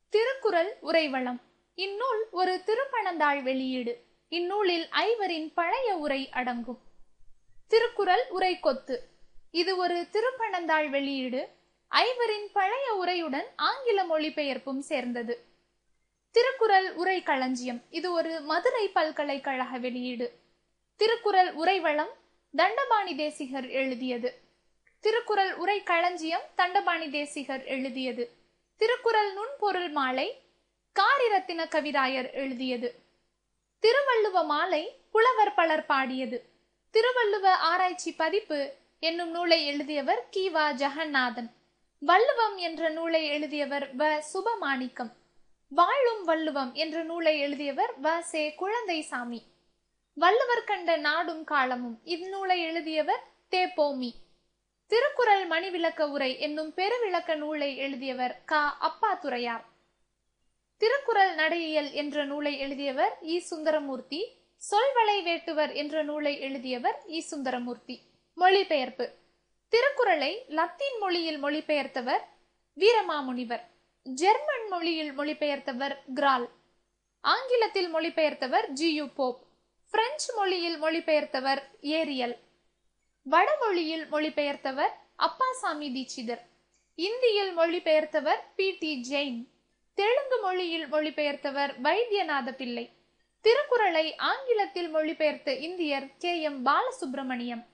திருக்குறள் உரைவளம் இந்நூல் ஒரு திருப்பணந்தாள் வெளியீடு இந்நூலில் ஐவரின் பழைய உரை அடங்கும் திருக்குறள் உரை கொத்து இது ஒரு திருப்பணந்தாள் வெளியீடு ஐவரின் பழைய உரையுடன் ஆங்கில மொழிபெயர்ப்பும் சேர்ந்தது திருக்குறள் உரை களஞ்சியம் இது ஒரு மதுரை பல்கலைக்கழக வெளியீடு திருக்குறள் உரைவளம் தண்டபாணி தேசிகர் எழுதியது திருக்குறள் உரை களஞ்சியம் தண்டபாணி தேசிகர் எழுதியது திருக்குறள் நுண்பொருள் மாலை காரிரத்தின கவிராயர் எழுதியது திருவள்ளுவ மாலை புலவர் பலர் பாடியது திருவள்ளுவ ஆராய்ச்சி பதிப்பு என்னும் நூலை எழுதியவர் கீவா ஜெகநாதன் வள்ளுவம் என்ற நூலை எழுதியவர் வ சுபமாணிக்கம் வாழும் வள்ளுவம் என்ற நூலை எழுதியவர் வ சே குழந்தைசாமி வள்ளுவர் கண்ட நாடும் காலமும் இந்நூலை எழுதியவர் தே போமி திருக்குறள் மணிவிளக்க உரை என்னும் பெருவிளக்க நூலை எழுதியவர் க அப்பாதுரையார் திருக்குறள் நடையியல் என்ற நூலை எழுதியவர் இ சுந்தரமூர்த்தி சொல்வளை வேட்டுவர் என்ற நூலை எழுதியவர் இ சுந்தரமூர்த்தி மொழிபெயர்ப்பு திருக்குறளை லத்தீன் மொழியில் மொழிபெயர்த்தவர் வீரமாமுனிவர் ஜெர்மன் மொழியில் மொழிபெயர்த்தவர் கிரால் ஆங்கிலத்தில் மொழிபெயர்த்தவர் ஜியு போப் பிரெஞ்சு மொழியில் மொழிபெயர்த்தவர் ஏரியல் வடமொழியில் மொழிபெயர்த்தவர் அப்பாசாமி தீட்சிதர் இந்தியில் மொழிபெயர்த்தவர் பி டி ஜெயின் தெலுங்கு மொழியில் மொழிபெயர்த்தவர் வைத்தியநாத பிள்ளை திருக்குறளை ஆங்கிலத்தில் மொழிபெயர்த்த இந்தியர் கே எம் பாலசுப்பிரமணியம்